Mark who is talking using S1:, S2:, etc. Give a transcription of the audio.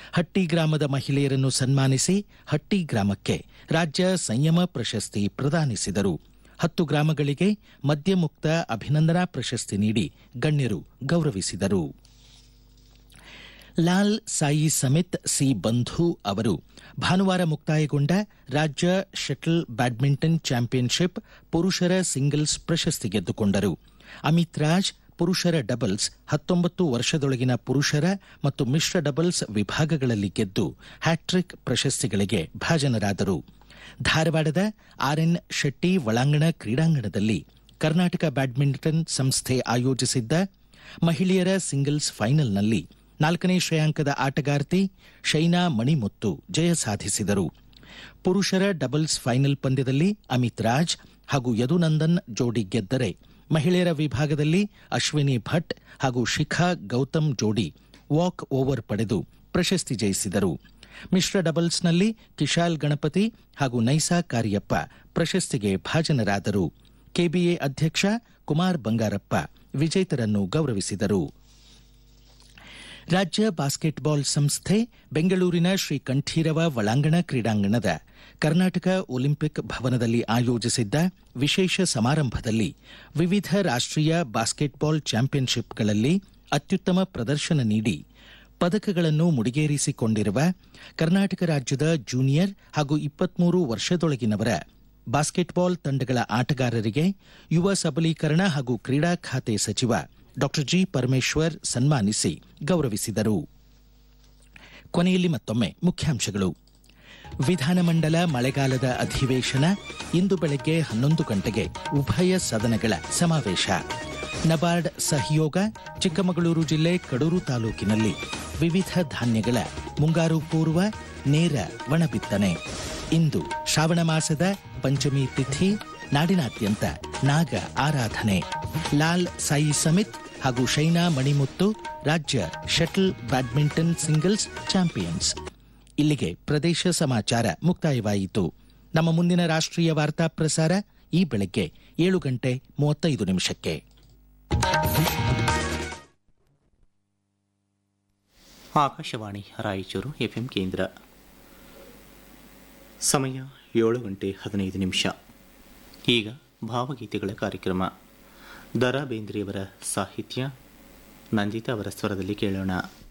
S1: ಹಟ್ಟಿ ಗ್ರಾಮದ ಮಹಿಳೆಯರನ್ನು ಸನ್ಮಾನಿಸಿ ಹಟ್ಟಿ ಗ್ರಾಮಕ್ಕೆ ರಾಜ್ಯ ಸಂಯಮ ಪ್ರಶಸ್ತಿ ಪ್ರದಾನಿಸಿದರು ಹತ್ತು ಗ್ರಾಮಗಳಿಗೆ ಮದ್ಯಮುಕ್ತ ಅಭಿನಂದನಾ ಪ್ರಶಸ್ತಿ ನೀಡಿ ಗಣ್ಯರು ಗೌರವಿಸಿದರು ಲಾಲ್ ಸಾಯಿ ಸಮಿತ್ ಸಿ ಬಂಧು ಅವರು ಭಾನುವಾರ ಮುಕ್ತಾಯಗೊಂಡ ರಾಜ್ಯ ಶಟಲ್ ಬ್ಯಾಡ್ಮಿಂಟನ್ ಚಾಂಪಿಯನ್ಶಿಪ್ ಪುರುಷರ ಸಿಂಗಲ್ಸ್ ಪ್ರಶಸ್ತಿ ಗೆದ್ದುಕೊಂಡರು ಅಮಿತ್ ರಾಜ್ ಪುರುಷರ ಡಬಲ್ಸ್ ಹತ್ತೊಂಬತ್ತು ವರ್ಷದೊಳಗಿನ ಪುರುಷರ ಮತ್ತು ಮಿಶ್ರ ಡಬಲ್ಸ್ ವಿಭಾಗಗಳಲ್ಲಿ ಗೆದ್ದು ಹ್ಯಾಟ್ರಿಕ್ ಪ್ರಶಸ್ತಿಗಳಿಗೆ ಭಾಜನರಾದರು ಧಾರವಾಡದ ಆರ್ಎನ್ ಶೆಟ್ಟಿ ಒಳಾಂಗಣ ಕ್ರೀಡಾಂಗಣದಲ್ಲಿ ಕರ್ನಾಟಕ ಬ್ಯಾಡ್ಮಿಂಟನ್ ಸಂಸ್ಥೆ ಆಯೋಜಿಸಿದ್ದ ಮಹಿಳೆಯರ ಸಿಂಗಲ್ಸ್ ಫೈನಲ್ನಲ್ಲಿ ನಾಲ್ಕನೇ ಶ್ರೇಯಾಂಕದ ಆಟಗಾರ್ತಿ ಶೈನಾ ಮಣಿಮುತ್ತು ಜಯ ಸಾಧಿಸಿದರು ಪುರುಷರ ಡಬಲ್ಸ್ ಫೈನಲ್ ಪಂದ್ಯದಲ್ಲಿ ಅಮಿತ್ ರಾಜ್ ಹಾಗೂ ಯದುನಂದನ್ ಜೋಡಿ ಗೆದ್ದರೆ ಮಹಿಳೆಯರ ವಿಭಾಗದಲ್ಲಿ ಅಶ್ವಿನಿ ಭಟ್ ಹಾಗೂ ಶಿಖಾ ಗೌತಮ್ ಜೋಡಿ ವಾಕ್ ಓವರ್ ಪಡೆದು ಪ್ರಶಸ್ತಿ ಜಯಿಸಿದರು ಮಿಶ್ರ ಡಬಲ್ಸ್ನಲ್ಲಿ ಕಿಶಾಲ್ ಗಣಪತಿ ಹಾಗೂ ನೈಸಾ ಕಾರ್ಯಪ್ಪ ಪ್ರಶಸ್ತಿಗೆ ಭಾಜನರಾದರು ಕೆಬಿಎ ಅಧ್ಯಕ್ಷ ಕುಮಾರ್ ಬಂಗಾರಪ್ಪ ವಿಜೇತರನ್ನು ಗೌರವಿಸಿದರು ರಾಜ್ಯ ಬಾಸ್ಕೆಟ್ಬಾಲ್ ಸಂಸ್ಥೆ ಬೆಂಗಳೂರಿನ ಶ್ರೀ ಕಂಠೀರವ ಒಳಾಂಗಣ ಕ್ರೀಡಾಂಗಣದ ಕರ್ನಾಟಕ ಒಲಿಂಪಿಕ್ ಭವನದಲ್ಲಿ ಆಯೋಜಿಸಿದ್ದ ವಿಶೇಷ ಸಮಾರಂಭದಲ್ಲಿ ವಿವಿಧ ರಾಷ್ಟ್ರೀಯ ಬಾಸ್ಕೆಟ್ಬಾಲ್ ಚಾಂಪಿಯನ್ಶಿಪ್ಗಳಲ್ಲಿ ಅತ್ಯುತ್ತಮ ಪ್ರದರ್ಶನ ನೀಡಿ ಪದಕಗಳನ್ನು ಮುಡಿಗೇರಿಸಿಕೊಂಡಿರುವ ಕರ್ನಾಟಕ ರಾಜ್ಯದ ಜೂನಿಯರ್ ಹಾಗೂ ಇಪ್ಪತ್ಮೂರು ವರ್ಷದೊಳಗಿನವರ ಬಾಸ್ಕೆಟ್ಬಾಲ್ ತಂಡಗಳ ಆಟಗಾರರಿಗೆ ಯುವ ಸಬಲೀಕರಣ ಹಾಗೂ ಕ್ರೀಡಾ ಖಾತೆ ಸಚಿವ ಡಾ ಜಿ ಪರಮೇಶ್ವರ್ ಸನ್ಮಾನಿಸಿ ಗೌರವಿಸಿದರು ಕೊನೆಯಲ್ಲಿ ಮತ್ತೊಮ್ಮೆ ಮುಖ್ಯಾಂಶಗಳು ವಿಧಾನಮಂಡಲ ಮಳೆಗಾಲದ ಅಧಿವೇಶನ ಇಂದು ಬೆಳಗ್ಗೆ ಹನ್ನೊಂದು ಗಂಟೆಗೆ ಉಭಯ ಸದನಗಳ ಸಮಾವೇಶ ನಬಾರ್ಡ್ ಸಹಯೋಗ ಚಿಕ್ಕಮಗಳೂರು ಜಿಲ್ಲೆ ಕಡೂರು ತಾಲೂಕಿನಲ್ಲಿ ವಿವಿಧ ಧಾನ್ಯಗಳ ಮುಂಗಾರು ಪೂರ್ವ ನೇರ ಒಣಬಿತ್ತನೆ ಇಂದು ಶ್ರಾವಣ ಮಾಸದ ಪಂಚಮಿ ತಿಥಿ ನಾಡಿನಾದ್ಯಂತ ನಾಗ ಆರಾಧನೆ ಲಾಲ್ ಸಾಯಿ ಸಮಿತ್ ಹಾಗೂ ಶೈನಾ ಮಣಿಮುತ್ತು ರಾಜ್ಯ ಶಟಲ್ ಬ್ಯಾಡ್ಮಿಂಟನ್ ಸಿಂಗಲ್ಸ್ ಚಾಂಪಿಯನ್ಸ್ ಇಲ್ಲಿಗೆ ಪ್ರದೇಶ ಸಮಾಚಾರ ಮುಕ್ತಾಯವಾಯಿತು ನಮ್ಮ ಮುಂದಿನ ರಾಷ್ಟ್ರೀಯ ವಾರ್ತಾ ಪ್ರಸಾರ ಈ ಬೆಳಗ್ಗೆ ಏಳು ಗಂಟೆ ಮೂವತ್ತೈದು ನಿಮಿಷಕ್ಕೆ
S2: ಆಕಾಶವಾಣಿ ರಾಯಚೂರು ಎಫ್ಎಂ ಕೇಂದ್ರ ಸಮಯ ಏಳು ಗಂಟೆ ಹದಿನೈದು ನಿಮಿಷ ಈಗ ಭಾವಗೀತೆಗಳ ಕಾರ್ಯಕ್ರಮ ದರಾ ಬೇಂದ್ರೆಯವರ ಸಾಹಿತ್ಯ ನಂದಿತಾ ಅವರ ಸ್ವರದಲ್ಲಿ ಕೇಳೋಣ